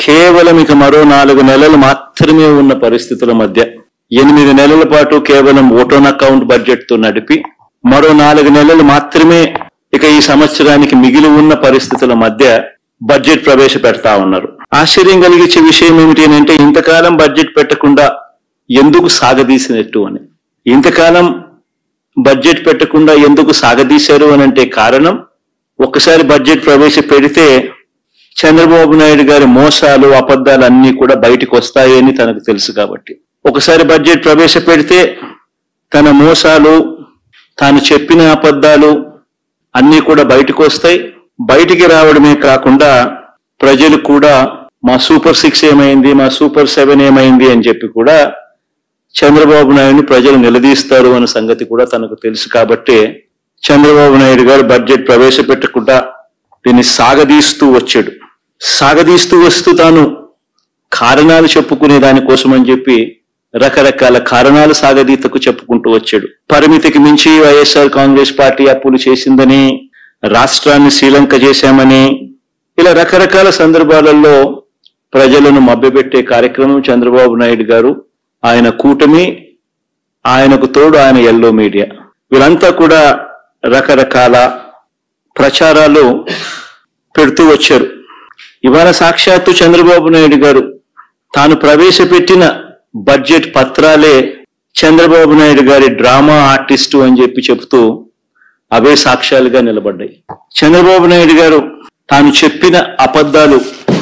కేవలం ఇక మరో నాలుగు నెలలు మాత్రమే ఉన్న పరిస్థితుల మధ్య ఎనిమిది నెలల పాటు కేవలం ఓటోన్ అకౌంట్ బడ్జెట్ తో నడిపి మరో నాలుగు నెలలు మాత్రమే ఇక ఈ సంవత్సరానికి మిగిలి ఉన్న పరిస్థితుల మధ్య బడ్జెట్ ప్రవేశపెడతా ఉన్నారు ఆశ్చర్యం కలిగించే విషయం ఏమిటి అని అంటే ఇంతకాలం బడ్జెట్ పెట్టకుండా ఎందుకు సాగదీసినట్టు అని ఇంతకాలం బడ్జెట్ పెట్టకుండా ఎందుకు సాగదీశారు అని అంటే కారణం ఒక్కసారి బడ్జెట్ ప్రవేశపెడితే చంద్రబాబు నాయుడు గారి మోసాలు అబద్ధాలు అన్ని కూడా బయటకు వస్తాయని తనకు తెలుసు కాబట్టి ఒకసారి బడ్జెట్ ప్రవేశపెడితే తన మోసాలు తాను చెప్పిన అబద్ధాలు అన్ని కూడా బయటకు వస్తాయి బయటికి రావడమే కాకుండా ప్రజలు కూడా మా సూపర్ సిక్స్ ఏమైంది మా సూపర్ సెవెన్ ఏమైంది అని చెప్పి కూడా చంద్రబాబు నాయుడిని ప్రజలు నిలదీస్తారు అన్న సంగతి కూడా తనకు తెలుసు కాబట్టి చంద్రబాబు నాయుడు గారు బడ్జెట్ ప్రవేశపెట్టకుండా దీన్ని సాగదీస్తూ వచ్చాడు సాగదీస్తూ వస్తూ తాను కారణాలు చెప్పుకునే దానికోసం అని చెప్పి రకరకాల కారణాలు సాగదీతకు చెప్పుకుంటూ వచ్చాడు పరిమితికి మించి వైఎస్ఆర్ కాంగ్రెస్ పార్టీ అప్పులు చేసిందని రాష్ట్రాన్ని శ్రీలంక చేశామని ఇలా రకరకాల సందర్భాలలో ప్రజలను మభ్యపెట్టే కార్యక్రమం చంద్రబాబు నాయుడు గారు ఆయన కూటమి ఆయనకు తోడు ఆయన ఎల్లో మీడియా వీళ్ళంతా కూడా రకరకాల ప్రచారాలు పెడుతూ వచ్చారు ఇవాళ సాక్షాత్తు చంద్రబాబు నాయుడు గారు తాను ప్రవేశపెట్టిన బడ్జెట్ పత్రాలే చంద్రబాబు నాయుడు గారి డ్రామా ఆర్టిస్టు అని చెప్పి చెబుతూ అవే సాక్ష్యాలుగా నిలబడ్డాయి చంద్రబాబు నాయుడు గారు తాను చెప్పిన అబద్ధాలు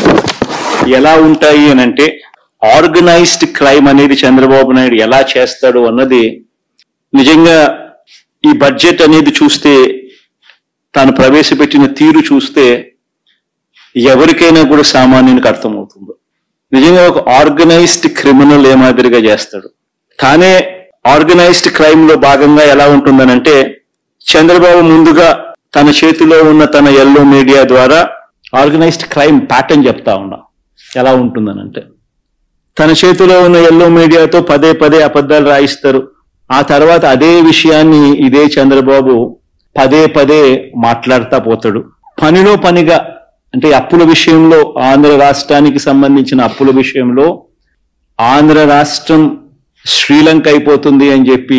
ఎలా ఉంటాయి అని అంటే ఆర్గనైజ్డ్ క్రైమ్ అనేది చంద్రబాబు నాయుడు ఎలా చేస్తాడు అన్నది నిజంగా ఈ బడ్జెట్ అనేది చూస్తే తాను ప్రవేశపెట్టిన తీరు చూస్తే ఎవరికైనా కూడా సామాన్యునికి అర్థమవుతుంది నిజంగా ఒక ఆర్గనైజ్డ్ క్రిమినల్ ఏ మాదిరిగా చేస్తాడు తానే ఆర్గనైజ్డ్ క్రైమ్ లో భాగంగా ఎలా ఉంటుందనంటే చంద్రబాబు ముందుగా తన చేతిలో ఉన్న తన ఎల్లో మీడియా ద్వారా ఆర్గనైజ్డ్ క్రైమ్ ప్యాటర్న్ చెప్తా ఉన్నా ఎలా ఉంటుందనంటే తన చేతిలో ఉన్న ఎల్లో మీడియాతో పదే పదే అబద్ధాలు రాయిస్తారు ఆ తర్వాత అదే విషయాన్ని ఇదే చంద్రబాబు పదే పదే మాట్లాడుతా పోతాడు పనిలో పనిగా అంటే అప్పుల విషయంలో ఆంధ్ర రాష్ట్రానికి సంబంధించిన అప్పుల విషయంలో ఆంధ్ర రాష్ట్రం శ్రీలంక అయిపోతుంది అని చెప్పి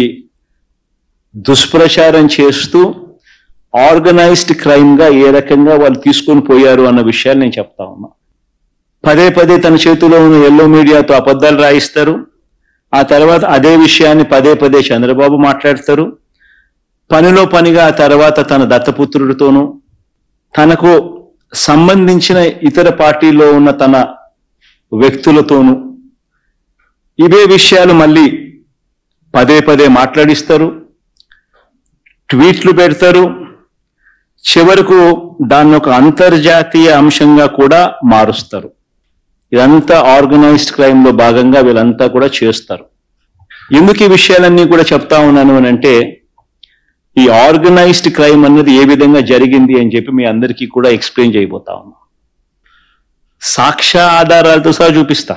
దుష్ప్రచారం చేస్తూ ఆర్గనైజ్డ్ క్రైమ్ గా ఏ రకంగా వాళ్ళు తీసుకొని పోయారు అన్న విషయాలు నేను చెప్తా ఉన్నా పదే పదే తన చేతిలో ఉన్న ఎల్లో మీడియాతో అబద్ధాలు రాయిస్తారు ఆ తర్వాత అదే విషయాన్ని పదే పదే చంద్రబాబు మాట్లాడతారు పనిలో పనిగా ఆ తర్వాత తన దత్తపుత్రుడితోనూ తనకు సంబంధించిన ఇతర పార్టీలో ఉన్న తన వ్యక్తులతోనూ ఇవే విషయాలు మళ్ళీ పదే పదే మాట్లాడిస్తారు ట్వీట్లు పెడతారు చివరకు దాన్ని ఒక అంతర్జాతీయ అంశంగా కూడా మారుస్తారు ఇదంతా ఆర్గనైజ్డ్ క్రైమ్ లో భాగంగా వీళ్ళంతా కూడా చేస్తారు ఎందుకు ఈ విషయాలన్నీ కూడా చెప్తా ఉన్నాను అని అంటే ఈ ఆర్గనైజ్డ్ క్రైమ్ అన్నది ఏ విధంగా జరిగింది అని చెప్పి మీ అందరికీ కూడా ఎక్స్ప్లెయిన్ చేయబోతా ఉన్నా సాక్ష్య ఆధారాలతో సహా చూపిస్తా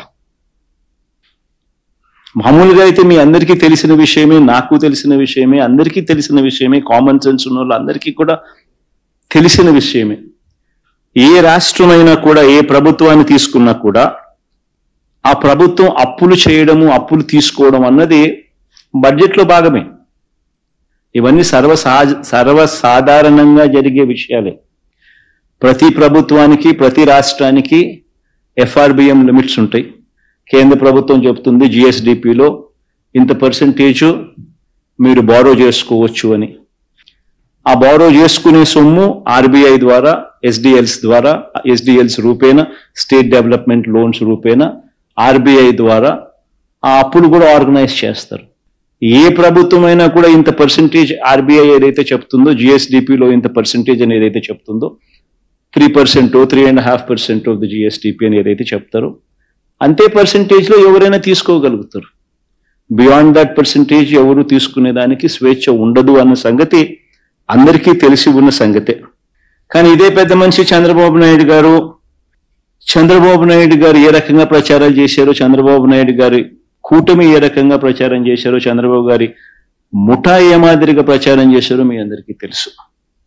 మామూలుగా అయితే మీ అందరికీ తెలిసిన విషయమే నాకు తెలిసిన విషయమే అందరికీ తెలిసిన విషయమే కామన్ సెన్స్ ఉన్న వాళ్ళు అందరికీ కూడా తెలిసిన విషయమే ఏ రాష్ట్రమైనా కూడా ఏ ప్రభుత్వాన్ని తీసుకున్నా కూడా ఆ ప్రభుత్వం అప్పులు చేయడము అప్పులు తీసుకోవడం అన్నది బడ్జెట్లో భాగమే ఇవన్నీ సర్వసహజ సర్వసాధారణంగా జరిగే విషయాలే ప్రతి ప్రభుత్వానికి ప్రతి రాష్ట్రానికి ఎఫ్ఆర్బిఎం లిమిట్స్ ఉంటాయి కేంద్ర ప్రభుత్వం చెప్తుంది జిఎస్డిపిలో ఇంత పర్సంటేజ్ మీరు బారో చేసుకోవచ్చు అని ఆ బారో చేసుకునే సొమ్ము ఆర్బీఐ ద్వారా ఎస్డిఎల్స్ ద్వారా ఎస్డిఎల్స్ రూపేణ స్టేట్ డెవలప్మెంట్ లోన్స్ రూపేణ ఆర్బీఐ ద్వారా ఆ అప్పులు కూడా ఆర్గనైజ్ చేస్తారు ఏ ప్రభుత్వమైనా కూడా ఇంత పర్సంటేజ్ ఆర్బీఐ ఏదైతే చెప్తుందో జిఎస్డిపిలో ఇంత పర్సంటేజ్ అని ఏదైతే చెప్తుందో three percent three and half percent of the GSDP అని ఏదైతే చెప్తారో అంతే పర్సంటేజ్ లో ఎవరైనా తీసుకోగలుగుతారు బియాండ్ దట్ పర్సంటేజ్ ఎవరు తీసుకునేదానికి స్వేచ్ఛ ఉండదు అన్న సంగతి అందరికీ తెలిసి ఉన్న సంగతే కానీ ఇదే పెద్ద మనిషి చంద్రబాబు నాయుడు గారు చంద్రబాబు నాయుడు గారు ఏ రకంగా ప్రచారాలు చేశారో చంద్రబాబు నాయుడు గారి కూటమి ఏ రకంగా ప్రచారం చేశారో చంద్రబాబు గారి ముఠా ఏ మాదిరిగా ప్రచారం చేశారో మీ అందరికీ తెలుసు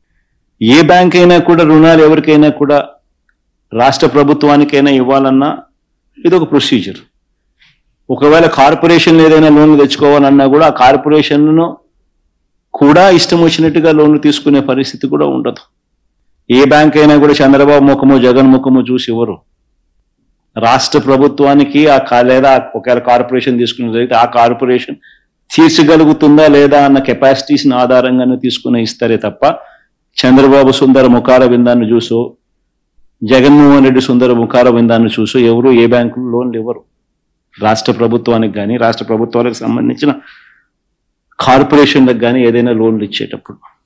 ఏ బ్యాంక్ అయినా కూడా రుణాలు ఎవరికైనా కూడా రాష్ట్ర ప్రభుత్వానికైనా ఇవ్వాలన్నా ఇది ఒక ప్రొసీజర్ ఒకవేళ కార్పొరేషన్ ఏదైనా లోన్లు తెచ్చుకోవాలన్నా కూడా ఆ కార్పొరేషన్ను కూడా ఇష్టం వచ్చినట్టుగా లోన్లు తీసుకునే పరిస్థితి కూడా ఉండదు ఏ బ్యాంక్ అయినా కూడా చంద్రబాబు ముఖము జగన్ ముఖము చూసి ఇవ్వరు రాష్ట్ర ప్రభుత్వానికి ఆ కా- లేదా ఒకవేళ కార్పొరేషన్ తీసుకున్న జరిగితే ఆ కార్పొరేషన్ తీర్చగలుగుతుందా లేదా అన్న కెపాసిటీస్ని ఆధారంగానే తీసుకుని ఇస్తారే తప్ప చంద్రబాబు సుందర ముఖార విందాన్ని చూసో జగన్మోహన్ రెడ్డి సుందర ముఖార విందాన్ని చూసో ఎవరు ఏ బ్యాంకులు లోన్లు ఇవ్వరు రాష్ట్ర ప్రభుత్వానికి కానీ రాష్ట్ర ప్రభుత్వాలకు సంబంధించిన కార్పొరేషన్లకు కానీ ఏదైనా లోన్లు ఇచ్చేటప్పుడు